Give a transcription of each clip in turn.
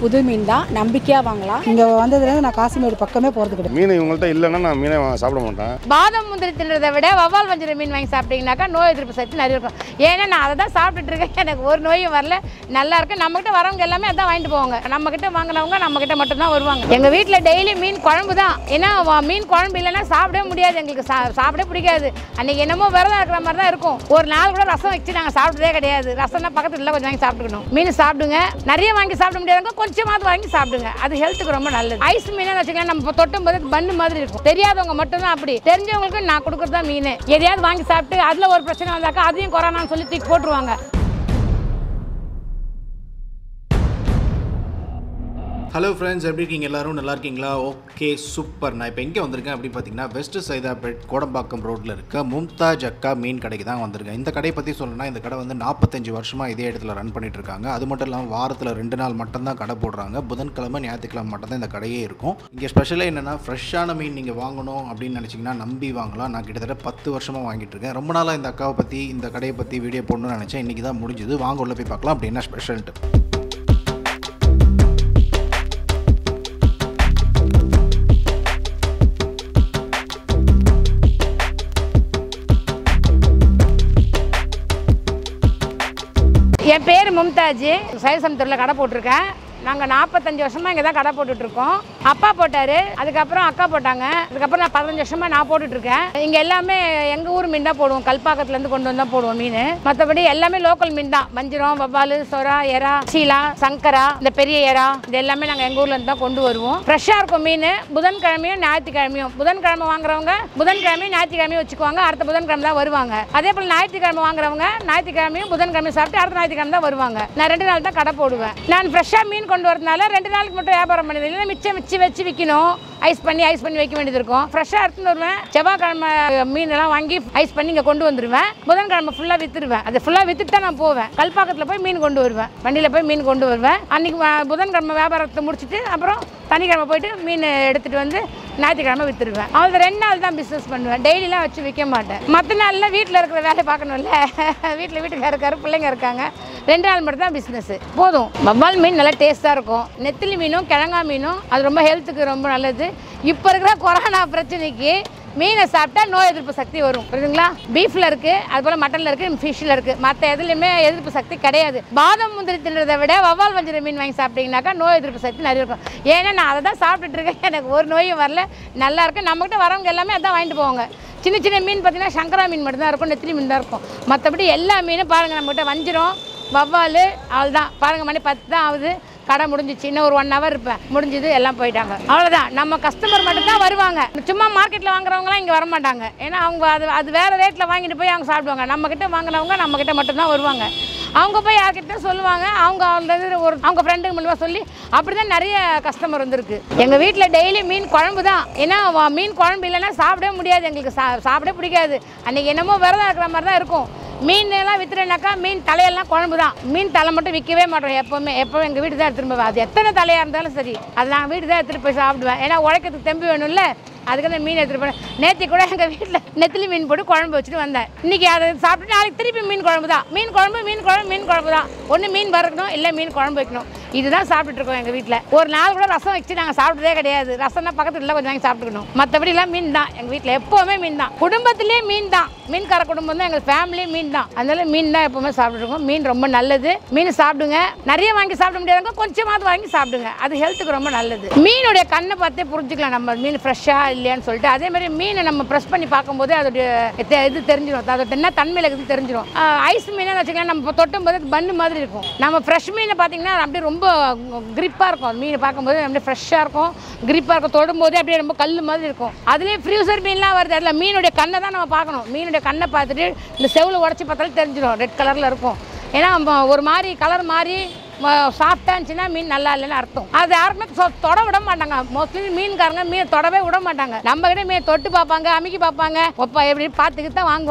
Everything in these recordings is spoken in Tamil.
புது மீன் தான் நம்பிக்கையாக வாங்கலாம் இங்கே வந்ததுலேருந்து நான் காசிமேடு பக்கமே போகிறது கிடையாது மீன் இவங்கள்ட்ட இல்லைன்னா நான் மீனை வா- சாப்பிட மாட்டேன் பாதம் முந்திரி தின்றதை விட வவ்வால் வஞ்சிர மீன் வாங்கி சாப்பிட்டீங்கன்னாக்கா நோய் எதிர்ப்பு சக்தி நிறைய இருக்கும் ஏன்னா நான் அதை தான் சாப்பிட்டுட்டு இருக்கேன் எனக்கு ஒரு நோயும் வரல நல்லா இருக்கு நம்மகிட்ட வரவங்க எல்லாமே அதான் வாங்கிட்டு போவாங்க நம்ம கிட்ட வாங்கினவங்க நம்ம கிட்ட மட்டும்தான் வருவாங்க எங்க வீட்டில் டெய்லி மீன் குழம்பு தான் ஏன்னா வ- மீன் குழம்பு இல்லைன்னா சாப்பிடவே முடியாது எங்களுக்கு சா- சாப்பிடவே பிடிக்காது அன்னைக்கு என்னமோ விரதம் இருக்கிற மாதிரி தான் இருக்கும் ஒரு நாள் கூட ரசம் வச்சு நாங்கள் சாப்பிட்டதே கிடையாது ரசம்னா பக்கத்துல இல்லை கொஞ்சம் வாங்கி சாப்பிட்டுக்கணும் மீன் சாப்பிடுங்க நிறைய வாங்கி சாப்பிட முடியாதவங்க கொஞ்சமாவது வாங்கி சாப்பிடுங்க அது ஹெல்த்துக்கு ரொம்ப நல்லது ஐஸ் மீன் வச்சுக்கலாம் நம்ம தொட்டும் போது பண்ணு மாதிரி இருக்கும் தெரியாதவங்க மட்டும்தான் அப்படி தெரிஞ்சவங்களுக்கு நான் கொடுக்குறது தான் மீன் எதையாவது வாங்கி சாப்பிட்டு அதில் ஒரு பிரச்சனை வந்தாக்கா அதையும் கொரோனான்னு சொல்லி தூக்கி போட்டுருவாங்க ஹலோ ஃப்ரெண்ட்ஸ் எப்படி இருக்கீங்க எல்லாரும் நல்லா இருக்கீங்களா ஓகே சூப்பர் நான் இப்போ எங்கே வந்திருக்கேன் அப்படின்னு பார்த்தீங்கன்னா வெஸ்ட் சைதாபேட் கோடம்பாக்கம் ரோட்டில் இருக்க மும்தாஜ் அக்கா மீன் கடைக்கு தான் வந்திருக்கேன் இந்த கடையை பற்றி சொல்லணும்னா இந்த கடை வந்து நாற்பத்தஞ்சு வருஷமாக இதே இடத்துல ரன் பண்ணிட்டு இருக்காங்க அது மட்டும் இல்லாமல் வாரத்தில் ரெண்டு நாள் மட்டும்தான் கடை போடுறாங்க புதன்கிழமை ஞாயிற்றுக்கிழமை மட்டும்தான் இந்த கடையே இருக்கும் இங்கே ஸ்பெஷலாக என்னென்னா ஃப்ரெஷ்ஷான மீன் நீங்கள் வாங்கணும் அப்படின்னு நினச்சிங்கன்னா நம்பி வாங்கலாம் நான் கிட்டத்தட்ட பத்து வருஷமாக வாங்கிட்டு இருக்கேன் ரொம்ப நாளாக இந்த அக்காவை பற்றி இந்த கடையை பற்றி வீடியோ போடணும்னு நினச்சேன் இன்றைக்கி தான் முடிஞ்சுது வாங்க உள்ள போய் பார்க்கலாம் அப்படி என்ன ஸ்பெஷல்ட்டு என் பேர் மும்தாஜ் சைவசமுத்திரில் கடை போட்டிருக்கேன் நாங்கள் நாற்பத்தஞ்சு வருஷமாக இங்கே தான் கடை போட்டுட்ருக்கோம் அப்பா போட்டார் அதுக்கப்புறம் அக்கா போட்டாங்க அதுக்கப்புறம் நான் பதினஞ்சு வருஷமாக நான் போட்டுட்ருக்கேன் இங்கே எல்லாமே எங்கள் ஊர் மீன் தான் போடுவோம் கல்பாக்கத்துலேருந்து கொண்டு வந்தால் போடுவோம் மீன் மற்றபடி எல்லாமே லோக்கல் மீன் தான் வஞ்சிரம் வவ்வால் சொரா எறா சீலா சங்கரா இந்த பெரிய எறா இது எல்லாமே நாங்கள் எங்கள் ஊர்லேருந்து தான் கொண்டு வருவோம் ஃப்ரெஷ்ஷாக இருக்கும் மீன் புதன்கிழமையும் ஞாயிற்றுக்கிழமையும் புதன்கிழமை வாங்குறவங்க புதன்கிழமையும் ஞாயிற்றுக்கிழமையும் வச்சுக்குவாங்க அடுத்த புதன்கிழமை தான் வருவாங்க அதே போல் ஞாயிற்றுக்கிழமை வாங்குறவங்க ஞாயிற்றுக்கிழமையும் புதன்கிழமையும் சாப்பிட்டு அடுத்த ஞாயிற்றுக்கிழமை தான் வருவாங்க நான் ரெண்டு நாள் தான் கடை போடுவேன் நான் ஃப்ரெஷ்ஷாக மீன் கொண்டு வரதுனால ரெண்டு நாளுக்கு மட்டும் வியாபாரம் பண்ணுது இல்லைன்னா மிச்சம் வச்சு வச்சு விற்கணும் ஐஸ் பண்ணி ஐஸ் பண்ணி வைக்க வேண்டியது இருக்கும் ஃப்ரெஷ்ஷாக எடுத்துன்னு வருவேன் செவ்வாய்க்கிழமை மீன் எல்லாம் வாங்கி ஐஸ் பண்ணி இங்கே கொண்டு வந்துடுவேன் புதன்கிழமை ஃபுல்லாக விற்றுருவேன் அது ஃபுல்லாக விற்றுட்டு தான் நான் போவேன் கல்பாக்கத்தில் போய் மீன் கொண்டு வருவேன் வண்டியில் போய் மீன் கொண்டு வருவேன் அன்றைக்கி புதன்கிழமை வியாபாரத்தை முடிச்சுட்டு அப்புறம் சனிக்கிழமை போயிட்டு மீன் எடுத்துகிட்டு வந்து ஞாயிற்றுக்கிழமை விற்றுருவேன் அவள் ரெண்டு நாள் தான் பிஸ்னஸ் பண்ணுவேன் டெய்லிலாம் வச்சு விற்க மாட்டேன் மற்ற நாளில் வீட்டில் இருக்கிற வேலையை பார்க்கணும்ல வீட்டில் வீட்டுக்கார இருக்காரு பிள்ளைங்க இருக்காங்க ரெண்டு நாள் மட்டும் தான் பிஸ்னஸ் போதும் வவ்வால் மீன் நல்லா டேஸ்ட்டாக இருக்கும் நெத்திலி மீனும் கிழங்கா மீனும் அது ரொம்ப ஹெல்த்துக்கு ரொம்ப நல்லது இப்போ இருக்கிற கொரோனா பிரச்சனைக்கு மீனை சாப்பிட்டா நோய் எதிர்ப்பு சக்தி வரும் புரியுதுங்களா பீஃப்ல இருக்கு அது போல மட்டன்ல இருக்கு ஃபிஷ்ல இருக்கு மற்ற எதுலையுமே எதிர்ப்பு சக்தி கிடையாது பாதம் முந்திரி தின்றதை விட வவ்வால் வஞ்சிர மீன் வாங்கி சாப்பிட்டீங்கன்னாக்கா நோய் எதிர்ப்பு சக்தி நிறைய இருக்கும் ஏன்னா நான் அதை தான் சாப்பிட்டுட்டு இருக்கேன் எனக்கு ஒரு நோயும் வரல நல்லா இருக்கு நம்மகிட்ட வரவங்க எல்லாமே அதான் வாங்கிட்டு போவாங்க சின்ன சின்ன மீன் பார்த்தீங்கன்னா சங்கரா மீன் மட்டும்தான் இருக்கும் நெத்திலி மீன் தான் இருக்கும் மற்றபடி எல்லா மீனும் பாருங்கள் நம்மகிட்ட வஞ்சிரம் வவ்வால் அவ்வளோதான் பாருங்கள் மணி பத்து தான் ஆகுது கடை முடிஞ்சிச்சு இன்னும் ஒரு ஒன் ஹவர் இருப்பேன் முடிஞ்சது எல்லாம் போயிட்டாங்க அவ்வளோதான் நம்ம கஸ்டமர் மட்டும் தான் வருவாங்க சும்மா மார்க்கெட்டில் வாங்குறவங்களாம் இங்கே வர மாட்டாங்க ஏன்னா அவங்க அது அது வேறு ரேட்டில் வாங்கிட்டு போய் அவங்க சாப்பிடுவாங்க நம்மக்கிட்ட வாங்கினவங்க நம்மக்கிட்ட மட்டும்தான் வருவாங்க அவங்க போய் யார்கிட்ட சொல்லுவாங்க அவங்க ஆல்ரெடி ஒரு அவங்க ஃப்ரெண்டுங்க மூலமாக சொல்லி அப்படி தான் நிறைய கஸ்டமர் வந்திருக்கு எங்கள் வீட்டில் டெய்லி மீன் குழம்பு தான் ஏன்னா வ- மீன் குழம்பு இல்லைன்னா சாப்பிடவே முடியாது எங்களுக்கு சா சாப்பிடவே பிடிக்காது அன்றைக்கி என்னமோ விரதம் இருக்கிற மாதிரி தான் இருக்கும் மீன் எல்லாம் விற்றுறேனாக்கா மீன் தலையெல்லாம் குழம்பு தான் மீன் தலை மட்டும் விற்கவே மாட்டோம் எப்போவுமே எப்போவும் எங்கள் வீட்டு தான் எடுத்துகிட்டு போவேன் அது எத்தனை தலையாக இருந்தாலும் சரி அது நான் வீட்டு தான் எடுத்துகிட்டு போய் சாப்பிடுவேன் ஏன்னா உழைக்கிறதுக்கு தெம்பு வேணும்ல அதுக்கு தான் மீன் எடுத்துகிட்டு போனேன் நேற்று கூட எங்கள் வீட்டில் நெத்திலி மீன் போட்டு குழம்பு வச்சுட்டு வந்தேன் இன்றைக்கி அதை சாப்பிட்டு நாளைக்கு திருப்பி மீன் குழம்பு தான் மீன் குழம்பு மீன் குழம்பு மீன் குழம்பு தான் ஒன்று மீன் வறுக்கணும் இல்லை மீன் குழம்பு வைக்கணும் இதுதான் சாப்பிட்டுட்டு இருக்கோம் எங்கள் வீட்டில் ஒரு நாள் கூட ரசம் வச்சு நாங்கள் சாப்பிட்டதே கிடையாது ரசம்னா பக்கத்துல இல்லை கொஞ்சம் வாங்கி சாப்பிட்டுக்கணும் மற்றபடி எல்லாம் மீன் தான் எங்கள் வீட்டில் எப்போவுமே மீன் தான் குடும்பத்திலே மீன் தான் மீன்கார குடும்பம் தான் எங்கள் ஃபேமிலி மீன் தான் அதனால மீன் தான் எப்போவுமே சாப்பிட்டுருக்கோம் மீன் ரொம்ப நல்லது மீன் சாப்பிடுங்க நிறைய வாங்கி சாப்பிட முடியாதவங்க கொஞ்சமாவது வாங்கி சாப்பிடுங்க அது ஹெல்த்துக்கு ரொம்ப நல்லது மீனுடைய கண்ணை பார்த்தே புரிஞ்சுக்கலாம் நம்ம மீன் ஃப்ரெஷ்ஷாக இல்லையான்னு சொல்லிட்டு அதே மாதிரி மீனை நம்ம ப்ரெஸ் பண்ணி பார்க்கும்போது அதோடைய தெ- இது தெரிஞ்சிடும் அதோட என்ன தன்மையில் இருக்குது தெரிஞ்சிடும் ஐஸ் மீனாக வச்சுக்கலாம் நம்ம தொட்டும் போது பண்ணு மாதிரி இருக்கும் நம்ம ஃப்ரெஷ் மீனை பார்த்தீங்கன்னா அப்படியே ரொம்ப கிரிப்பாக இருக்கும் அந்த மீனை பார்க்கும்போது அப்படியே ஃப்ரெஷ்ஷாக இருக்கும் கிரிப்பாக இருக்கும் தொடும்போதே அப்படியே ரொம்ப கல் மாதிரி இருக்கும் அதுலேயே ஃப்ரூசர் மீன்லாம் வருது அதில் மீனுடைய கண்ணை தான் நம்ம பார்க்கணும் மீனுடைய கண்ணை பார்த்துட்டு இந்த செவில் உடச்சி பார்த்தாலும் தெரிஞ்சிடும் ரெட் கலரில் இருக்கும் ஏன்னா ம- ஒரு மாதிரி கலர் மாதிரி சாஃப்டாக இருந்துச்சுன்னா மீன் நல்லா இல்லைன்னு அர்த்தம் அது யாருக்குமே சொ- தொட விட மாட்டாங்க மோஸ்ட்லி மீன்காரங்க மீன் தொடவே விட மாட்டாங்க நம்ம கிட்ட மீன் தொட்டு பார்ப்பாங்க அமுக்கி பார்ப்பாங்க ஒப்பா எப்படி பார்த்துக்கிட்டு தான் வாங்குவாங்க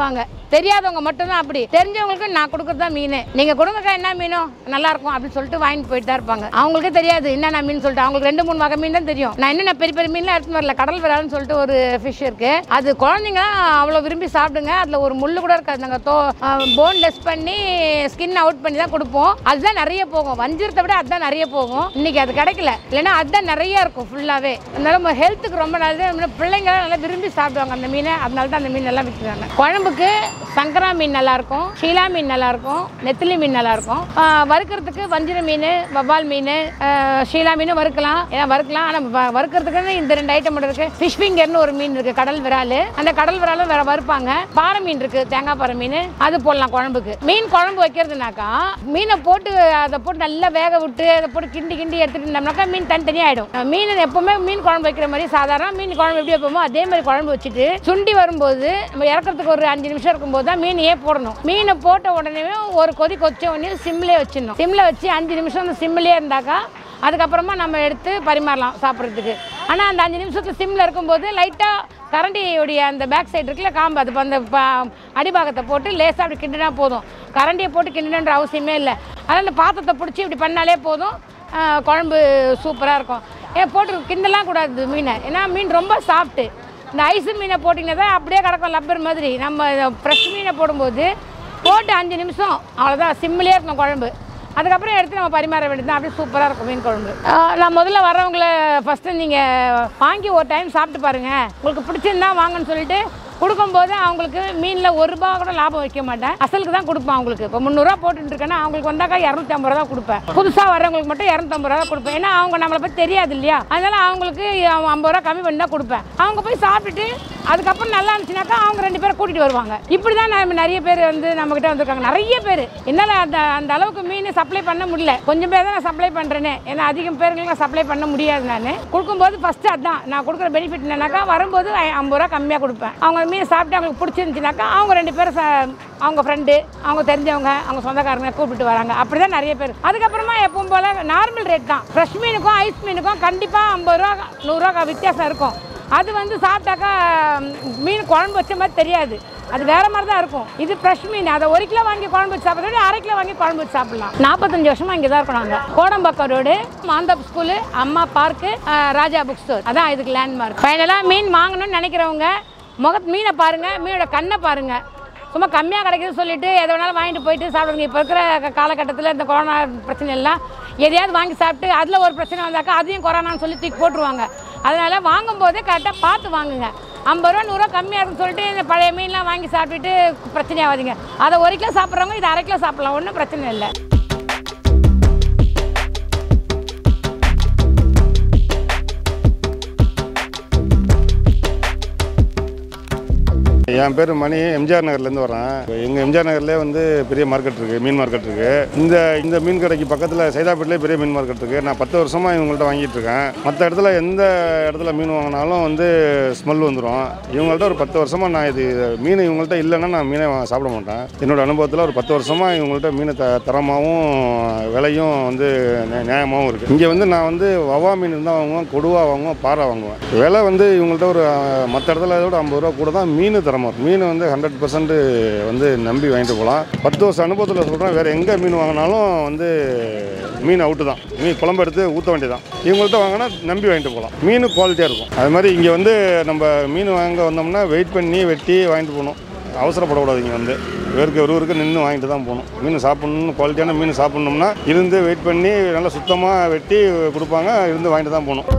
தெரியாதவங்க மட்டும்தான் அப்படி தெரிஞ்சவங்களுக்கு நான் கொடுக்குறது தான் மீன் நீங்கள் கொடுங்கக்கா என்ன மீனோ நல்லா இருக்கும் அப்படின்னு சொல்லிட்டு வாங்கிட்டு போயிட்டு தான் இருப்பாங்க அவங்களுக்கே தெரியாது என்னென்ன மீன் சொல்லிட்டு அவங்களுக்கு ரெண்டு மூணு வகை மீன் தான் தெரியும் நான் என்னென்ன பெரிய பெரிய மீன்லாம் எடுத்து வரல கடல் விரால்னு சொல்லிட்டு ஒரு ஃபிஷ் இருக்கு அது குழந்தைங்க அவ்வளோ விரும்பி சாப்பிடுங்க அதில் ஒரு முள்ளு கூட இருக்காது நாங்கள் தோ போன் லெஸ் பண்ணி ஸ்கின் அவுட் பண்ணி தான் கொடுப்போம் அதுதான் நிறைய போகும் வஞ்சிரத்தை விட அதுதான் நிறைய போகும் இன்னைக்கு அது கிடைக்கல இல்லைன்னா அதுதான் நிறைய இருக்கும் ஃபுல்லாகவே அதனால நம்ம ஹெல்த்துக்கு ரொம்ப நல்லது நம்ம பிள்ளைங்க நல்லா விரும்பி சாப்பிடுவாங்க அந்த மீனை அதனால தான் அந்த மீன் எல்லாம் விற்கிறாங்க குழம்புக்கு சங்கரா மீன் நல்லா இருக்கும் ஷீலா மீன் நல்லா இருக்கும் நெத்திலி மீன் நல்லா இருக்கும் ஆஹ் வறுக்கிறதுக்கு வஞ்சிர மீன் வவ்வால் மீன் ஆஹ் ஷீலா மீன் வறுக்கலாம் ஏன்னா வறுக்கலாம் ஆனால் வறுக்கிறதுக்கு இந்த ரெண்டு ஐட்டம் மட்டும் இருக்கு ஃபிஷ் ஃபிங்கர்னு ஒரு மீன் இருக்கு கடல் விரால் அந்த கடல் விராலும் வேற வறுப்பாங்க பாறை மீன் இருக்கு தேங்காய் பாறை மீன் அது போடலாம் குழம்புக்கு மீன் குழம்பு வைக்கிறதுனாக்கா மீனை போட்டு அதை போட்டு நல்லா வேக விட்டு அதை போட்டு கிண்டி கிண்டி எடுத்துட்டு இருந்தோம்னாக்கா மீன் தனித்தனியாக ஆயிடும் மீன் எப்பவுமே மீன் குழம்பு வைக்கிற மாதிரி சாதாரண மீன் குழம்பு எப்படி வைப்போமோ அதே மாதிரி குழம்பு வச்சுட்டு சுண்டி வரும்போது நம்ம இறக்கிறதுக்கு ஒரு அஞ்சு நிமிஷம் இருக்கும்போது தான் மீனையே போடணும் மீனை போட்ட உடனே ஒரு கொதி கொச்ச உடனே சிம்லேயே வச்சிடணும் சிம்மில் வச்சு அஞ்சு நிமிஷம் அந்த சிம்லேயே இருந்தாக்கா அதுக்கப்புறமா நம்ம எடுத்து பரிமாறலாம் சாப்பிட்றதுக்கு ஆனால் அந்த அஞ்சு நிமிஷத்தில் சிம்மில் இருக்கும்போது லைட்டாக கரண்டியுடைய அந்த பேக் சைடு இருக்குல்ல காம்பு அது அந்த ப- அடிபாகத்தை போட்டு லேசாக அப்படி கிண்டினா போதும் கரண்டியை போட்டு கிண்டணுன்ற அவசியமே இல்லை அதனால் அந்த பாத்திரத்தை பிடிச்சி இப்படி பண்ணாலே போதும் ஆ, குழம்பு சூப்பராக இருக்கும் ஏன் போட்டு கிண்டலாம் கூடாது மீனை ஏன்னா மீன் ரொம்ப சாஃப்ட்டு இந்த ஐஸ் மீனை போட்டிங்கன்னா தான் அப்படியே கிடக்கும் லப்பர் மாதிரி நம்ம ஃப்ரெஷ் மீனை போடும்போது போட்டு அஞ்சு நிமிஷம் அவ்வளோதான் சிம்மிலே இருக்கணும் குழம்பு அதுக்கப்புறம் எடுத்து நம்ம பரிமாற வேண்டியது தான் அப்படியே சூப்பராக இருக்கும் மீன் குழம்பு ஆஹ் நான் முதல்ல வரவங்கள ஃபஸ்ட்டு நீங்கள் வாங்கி ஒரு டைம் சாப்பிட்டு பாருங்கள் உங்களுக்கு பிடிச்சிருந்தா வாங்கன்னு சொல்லிட்டு கொடுக்கும்போது அவங்களுக்கு மீனில் ஒரு ரூபா கூட லாபம் வைக்க மாட்டேன் அசலுக்கு தான் கொடுப்பேன் அவங்களுக்கு இப்போ முந்நூறுரூவா போட்டுட்டு இருக்கேன்னா அவங்களுக்கு வந்தாக்கா இரநூத்தி ஐம்பது ரூபா தான் கொடுப்பேன் புதுசாக வரவங்களுக்கு மட்டும் இரநூத்தம்பது ரூபா தான் கொடுப்பேன் ஏன்னா அவங்க நம்மளை பற்றி தெரியாது இல்லையா அதனால அவங்களுக்கு ஐம்பது ரூபா கம்மி பண்ணி தான் கொடுப்பேன் அவங்க போய் சாப்பிட்டுட்டு அதுக்கப்புறம் நல்லா இருந்துச்சுனாக்கா அவங்க ரெண்டு பேரை கூட்டிகிட்டு வருவாங்க இப்படி தான் நம்ம நிறைய பேர் வந்து நம்மக்கிட்ட வந்திருக்காங்க நிறைய பேர் என்னால் அந்த அந்த அளவுக்கு மீன் சப்ளை பண்ண முடியல கொஞ்சம் பேர் தான் நான் சப்ளை பண்ணுறேனே ஏன்னா அதிகம் பேருக்கு நான் சப்ளை பண்ண முடியாது நான் கொடுக்கும்போது ஃபஸ்ட்டு அதான் நான் கொடுக்குற பெனிஃபிட் என்னன்னாக்கா வரும்போது ஐ- ஐம்பது ரூபா கம்மியாக கொடுப்பேன் அவங்க மீன் சாப்பிட்டு அவங்களுக்கு பிடிச்சிருந்துச்சுனாக்கா அவங்க ரெண்டு பேரும் ச- அவங்க ஃப்ரெண்டு அவங்க தெரிஞ்சவங்க அவங்க சொந்தக்காரங்க கூப்பிட்டு வராங்க அப்படி தான் நிறைய பேர் அதுக்கப்புறமா எப்பவும் போல் நார்மல் ரேட் தான் ஃப்ரெஷ் மீனுக்கும் ஐஸ் மீனுக்கும் கண்டிப்பாக ஐம்பது ரூபா நூறுரூவா வித்தியாசம் இருக்கும் அது வந்து சாப்பிட்டாக்கா ம், மீன் குழம்பு வச்ச மாதிரி தெரியாது அது வேற மாதிரி தான் இருக்கும் இது ஃப்ரெஷ் மீன் அதை ஒரு கிலோ வாங்கி குழம்பு வச்சு சாப்பிட்றத விட அரை கிலோ வாங்கி குழம்பு வச்சு சாப்பிடலாம் நாற்பத்தஞ்சு வருஷமா இங்கே தான் இருக்கோம் நாங்கள் கோடம்பாக்கம் ரோடு மாந்தப் ஸ்கூலு அம்மா பார்க்கு ராஜா புக் ஸ்டோர் அதான் இதுக்கு லேண்ட்மார்க் ஃபைனலாக மீன் வாங்கணும்னு நினைக்கிறவங்க முக மீனை பாருங்க மீனோட கண்ணை பாருங்க சும்மா கம்மியாக கிடைக்குதுன்னு சொல்லிட்டு எதை வேணாலும் வாங்கிட்டு போயிட்டு சாப்பிடுங்க இப்போ இருக்கிற க- காலகட்டத்தில் இந்த கொரோனா பிரச்சனை எல்லாம் எதையாவது வாங்கி சாப்பிட்டு அதில் ஒரு பிரச்சனை வந்தாக்கா அதையும் கொரோனான்னு சொல்லி தூக்கி போட்டுருவாங்க அதனால் வாங்கும்போதே கரெக்டாக பார்த்து வாங்குங்க ஐம்பது ரூபா நூறுரூவா கம்மியாக இருக்குன்னு சொல்லிட்டு இந்த பழைய மீன்லாம் வாங்கி சாப்பிட்டுட்டு பிரச்சனையாகாதீங்க அதை ஒரு கிலோ சாப்பிட்றவங்க இது அரை கிலோ சாப்பிடலாம் ஒன்றும் பிரச்சனை இல்லை என் பேர் மணி எம்ஜிஆர் நகர்லேருந்து வரேன் எங்கள் எம்ஜிஆர் நகர்லேயே வந்து பெரிய மார்க்கெட் இருக்குது மீன் மார்க்கெட் இருக்குது இந்த இந்த மீன் கடைக்கு பக்கத்தில் சைதாப்பேட்டிலே பெரிய மீன் மார்க்கெட் இருக்குது நான் பத்து வருஷமாக இவங்கள்ட்ட வாங்கிட்டு இருக்கேன் மற்ற இடத்துல எந்த இடத்துல மீன் வாங்கினாலும் வந்து ஸ்மெல் வந்துடும் இவங்கள்ட்ட ஒரு பத்து வருஷமாக நான் இது மீன் இவங்கள்ட்ட இல்லைன்னா நான் மீனை வா- சாப்பிட மாட்டேன் என்னோட அனுபவத்தில் ஒரு பத்து வருஷமாக இவங்கள்ட்ட மீனை த தரமாகவும் விலையும் வந்து நியா- நியாயமாகவும் இருக்குது இங்கே வந்து நான் வந்து வவா மீன் இருந்தால் வாங்குவேன் கொடுவா வாங்குவேன் பாறை வாங்குவேன் விலை வந்து இவங்கள்ட்ட ஒரு மற்ற இடத்துல இதோட ஐம்பது ரூபா கூட தான் மீன் தரமாக இருக்கும் மீன் வந்து ஹண்ட்ரட் பர்சன்ட் வந்து நம்பி வாங்கிட்டு போகலாம் பத்து வருஷம் அனுபவத்தில் சொல்கிறேன் வேறு எங்கே மீன் வாங்கினாலும் வந்து மீன் அவுட்டு தான் மீன் குழம்பு எடுத்து ஊற்ற வேண்டியதான் இவங்கள்ட்ட வாங்கினா நம்பி வாங்கிட்டு போகலாம் மீன் குவாலிட்டியாக இருக்கும் அது மாதிரி இங்கே வந்து நம்ம மீன் வாங்க வந்தோம்னா வெயிட் பண்ணி வெட்டி வாங்கிட்டு போகணும் அவசரப்படக்கூடாது இங்கே வந்து வேர்க்க ஒருவருக்கு நின்று வாங்கிட்டு தான் போகணும் மீன் சாப்பிட்ணும் குவாலிட்டியான மீன் சாப்பிட்ணும்னா இருந்து வெயிட் பண்ணி நல்லா சுத்தமாக வெட்டி கொடுப்பாங்க இருந்து வாங்கிட்டு தான் போகணும்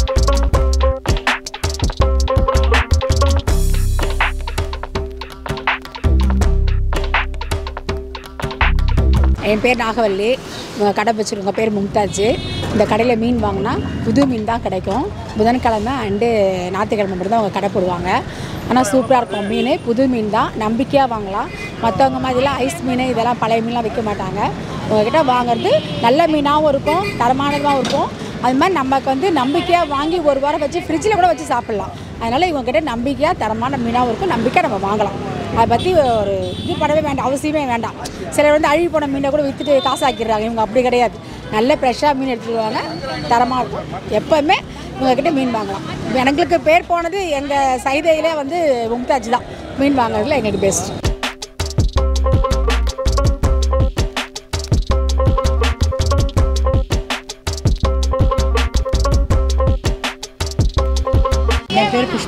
என் பேர் நாகவல்லி உங்க கடை வச்சுருங்க பேர் மும்தாஜ் இந்த கடையில் மீன் வாங்கினா புது மீன் தான் கிடைக்கும் புதன்கிழமை அண்டு ஞாயிற்றுக்கிழமை மட்டும் தான் அவங்க கடை போடுவாங்க ஆனால் சூப்பராக இருக்கும் மீன் புது மீன் தான் நம்பிக்கையாக வாங்கலாம் மற்றவங்க மாதிரிலாம் ஐஸ் மீன் இதெல்லாம் பழைய மீன்லாம் விற்க மாட்டாங்க உங்ககிட்ட வாங்குறது நல்ல மீனாகவும் இருக்கும் தரமானதாகவும் இருக்கும் அது மாதிரி நமக்கு வந்து நம்பிக்கையாக வாங்கி ஒரு வாரம் வச்சு ஃப்ரிட்ஜில் கூட வச்சு சாப்பிட்லாம் அதனால் இவங்ககிட்ட நம்பிக்கையாக தரமான மீனாகவும் இருக்கும் நம்பிக்கை நம்ம வாங்கலாம் அதை பற்றி ஒரு இது பண்ணவே வேண்டாம் அவசியமே வேண்டாம் சிலர் வந்து அழுகி போன மீனை கூட விற்றுட்டு காசு ஆக்கிடுறாங்க இவங்க அப்படி கிடையாது நல்ல ஃப்ரெஷ்ஷாக மீன் எடுத்துட்டு வருவாங்க தரமாக இருக்கும் எப்போவுமே இவங்ககிட்ட மீன் வாங்கலாம் எங்களுக்கு பேர் போனது எங்கள் சைதையிலே வந்து மும்தாஜ் தான் மீன் வாங்குறதுல எங்களுக்கு பெஸ்ட்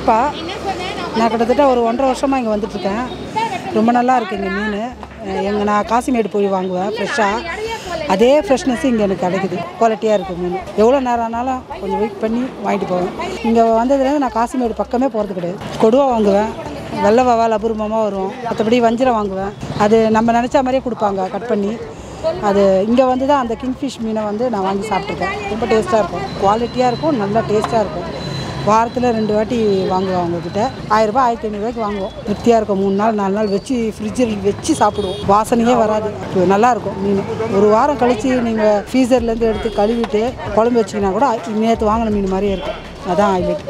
புஷ்பா நான் கிட்டத்தட்ட ஒரு ஒன்றரை வருஷமாக இங்கே வந்துட்டுருக்கேன் ரொம்ப நல்லா இருக்கு இங்கே மீன் எங்கள் நான் காசிமேடு போய் வாங்குவேன் ஃப்ரெஷ்ஷாக அதே ஃப்ரெஷ்னஸ் இங்கே எனக்கு கிடைக்குது குவாலிட்டியாக இருக்குது மீன் எவ்வளோ நேரம் ஆனாலும் கொஞ்சம் வெயிட் பண்ணி வாங்கிட்டு போவேன் இங்கே வந்ததுலேருந்து நான் காசிமேடு பக்கமே போகிறது கிடையாது கொடுவா வாங்குவேன் வெள்ளை வவால் அபூர்வமாக வரும் மற்றபடி வஞ்சிரம் வாங்குவேன் அது நம்ம நினச்ச மாதிரியே கொடுப்பாங்க கட் பண்ணி அது இங்கே வந்து தான் அந்த கிங்ஃபிஷ் மீனை வந்து நான் வாங்கி சாப்பிட்ருக்கேன் ரொம்ப டேஸ்ட்டாக இருக்கும் குவாலிட்டியாக இருக்கும் நல்லா டேஸ்ட்டாக இருக்கும் வாரத்தில் ரெண்டு வாட்டி வாங்குவோம் அவங்கக்கிட்ட ஆயிரரூபா ஆயிரத்தி ஐநூறுரூவாய்க்கு வாங்குவோம் திருப்தியாக இருக்கும் மூணு நாள் நாலு நாள் வச்சு ஃப்ரிட்ஜில் வச்சு சாப்பிடுவோம் வாசனையே வராது இப்போ நல்லாயிருக்கும் மீன் ஒரு வாரம் கழித்து நீங்கள் ஃப்ரீசர்லேருந்து எடுத்து கழுவிட்டு குழம்பு வச்சிங்கன்னா கூட நேற்று வாங்கின மீன் மாதிரியே இருக்கும் அதான் ஹைலைட்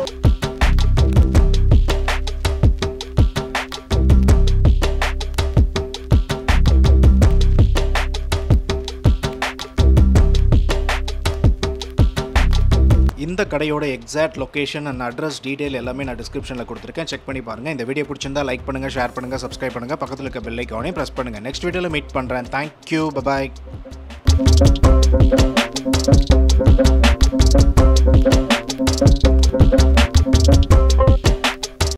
இந்த கடையோட exact location and address detail எல்லாமே நான் டிஸ்கிரிப்ஷனில் கொடுத்துருக்கேன் செக் பண்ணி பாருங்கள் இந்த வீடியோ பிடிச்சிருந்தா லைக் பண்ணுங்கள் ஷேர் பண்ணுங்கள் சப்ஸ்கிரைப் பண்ணுங்கள் பக்கத்தில் இருக்க பெல் ஐக்கானையும் ப்ரெஸ் பண்ணுங்கள் நெக்ஸ்ட் வீடியோவில் மீட் பண்ணுறேன் தேங்க்யூ பபாய்